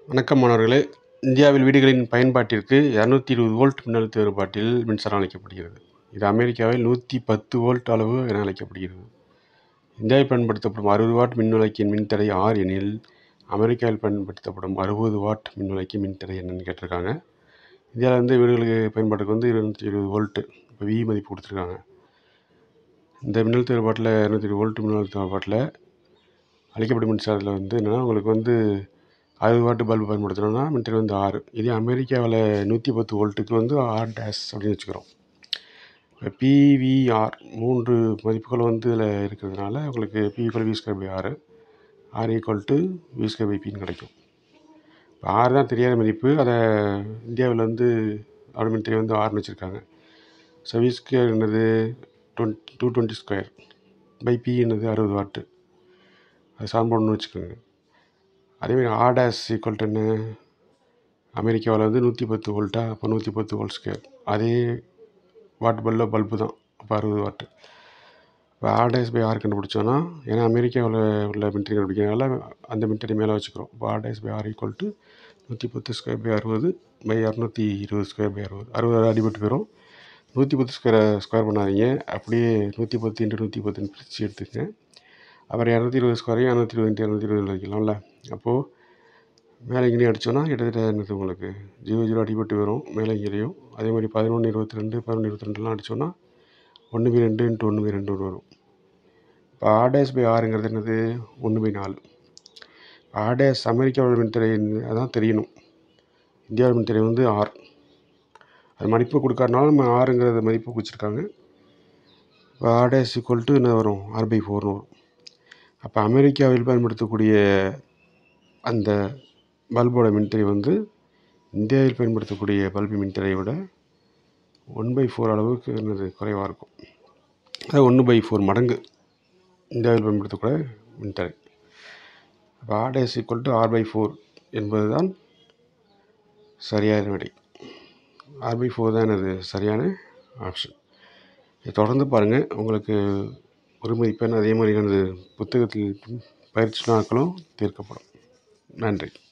வணக்கம் மாணவர்களே இந்தியாவில் வீடுகளின் பயன்பாட்டிற்கு இரநூத்தி இருபது வோல்ட் மின்னழுத்த வேறுபாட்டில் மின்சாரம் அளிக்கப்படுகிறது இது அமெரிக்காவில் நூற்றி பத்து வோல்ட் அளவு என அழைக்கப்படுகிறது இந்தியாவில் பயன்படுத்தப்படும் அறுபது வாட் மின்விளக்கின் மின்தடை ஆர் எனில் அமெரிக்காவில் பயன்படுத்தப்படும் அறுபது வாட் மின்விளக்கின் மின்தடை என்னன்னு கேட்டிருக்காங்க இந்தியாவில் வந்து வீடுகளுக்கு பயன்பாட்டுக்கு வந்து இருநூத்தி இருபது வோல்ட்டு இப்போ வி மதிப்பு கொடுத்துருக்காங்க இந்த மின்னழுத்த வேறுபாட்டில் இரநூத்தி இருபது வோல்ட் மின்னழுத்த வேறுபாட்டில் அளிக்கப்படும் மின்சாரத்தில் வந்து என்னென்னா உங்களுக்கு வந்து அறுபது வாட்டு பல்பு பயன்படுத்தணும்னா மின்தடை வந்து ஆறு இதே அமெரிக்காவில் நூற்றி பத்து வோல்ட்டுக்கு வந்து ஆர் டேஸ் அப்படின்னு வச்சுக்கிறோம் இப்போ பிவிஆர் மூன்று மதிப்புகள் வந்து இதில் இருக்கிறதுனால உங்களுக்கு P equal V square by ஆறு R equal to V square by பின்னு கிடைக்கும் இப்போ ஆறு தான் தெரியாத மதிப்பு அதை இந்தியாவில் வந்து அதோட மின்தடை வந்து ஆறுன்னு வச்சுருக்காங்க ஸோ வி ஸ்கொயர் என்னது twenty two twenty square by P என்னது அறுபது வாட்டு அது சார்பு வச்சுக்கோங்க அதேமாதிரி ஆர்டாஸ் ஈக்குவல் டு என்ன அமெரிக்காவில் வந்து நூற்றி பத்து வோல்ட்டா அப்போ நூற்றி பத்து வோல்ட் ஸ்கொயர் அதே வாட் பல்ல பல்பு தான் அப்போ அறுபது வாட்டு இப்போ ஆர்டேஸ் பை ஆர் கண்டுபிடிச்சோன்னா ஏன்னா அமெரிக்காவில் உள்ள மின்தடை கண்டுபிடிக்கிறனால அந்த மின்தடை மேலே வச்சுக்கிறோம் இப்போ ஆர்டேஸ் பை ஆர் ஈக்குவல் டு நூற்றி பத்து ஸ்கொயர் பை அறுபது பை இரநூத்தி இருபது ஸ்கொயர் பை அறுபது அறுபது அடிபட்டு போயிடும் நூற்றி பத்து ஸ்கொயரை ஸ்கொயர் பண்ணாதீங்க அப்படியே நூற்றி பத்து இன்ட்டு நூற்றி பத்துன்னு பிரித்து எடுத்துக்கங்க அப்புறம் இரநூத்தி இருபது ஸ்கொயரையும் இரநூத்தி இருபது இன்ட்டு இரநூத்தி இருபது வைக்கலாம்ல அப்போது மேலே இங்கேயும் அடித்தோன்னா கிட்டத்தட்ட என்னது உங்களுக்கு ஜீரோ ஜீரோ அடிபட்டு வரும் மேலே இங்கேயும் அதே மாதிரி பதினொன்று இருபத்தி ரெண்டு பதினொன்று இருபத்தி ரெண்டுலாம் அடித்தோன்னா ஒன்று பை ரெண்டு இன்ட்டு ஒன்று பை ரெண்டு வரும் இப்போ ஆர்டேஸ் பை ஆறுங்கிறது என்னது ஒன்று பை நாலு ஆர்டேஸ் அமெரிக்காவோட மின்தடை அதான் தெரியணும் இந்தியாவோட மின்தடை வந்து ஆர் அது மதிப்பு கொடுக்காதனால நம்ம ஆறுங்கிறத மதிப்பு குறிச்சிருக்காங்க இப்போ ஆர்டேஸ் ஈக்குவல் டு என்ன வரும் ஆர் பை ஃபோர்னு வரும் அப்போ அமெரிக்காவில் பயன்படுத்தக்கூடிய அந்த பல்போட மின்தடை வந்து இந்தியாவில் பயன்படுத்தக்கூடிய பல்பு மின்தடையை விட ஒன் பை ஃபோர் அளவுக்கு என்னது குறைவாக இருக்கும் அது ஒன்று பை ஃபோர் மடங்கு இந்தியாவில் பயன்படுத்தக்கூடிய மின்தடை அப்போ ஆர்டேஸ் equal to R by four என்பது தான் சரியான விடை ஆர் பை ஃபோர் தான் எனது சரியான ஆப்ஷன் இதை தொடர்ந்து பாருங்கள் உங்களுக்கு ஒரு மதிப்பெண் அதே மாதிரி எனது புத்தகத்தில் பயிற்சி நாட்களும் தீர்க்கப்படும் நன்றி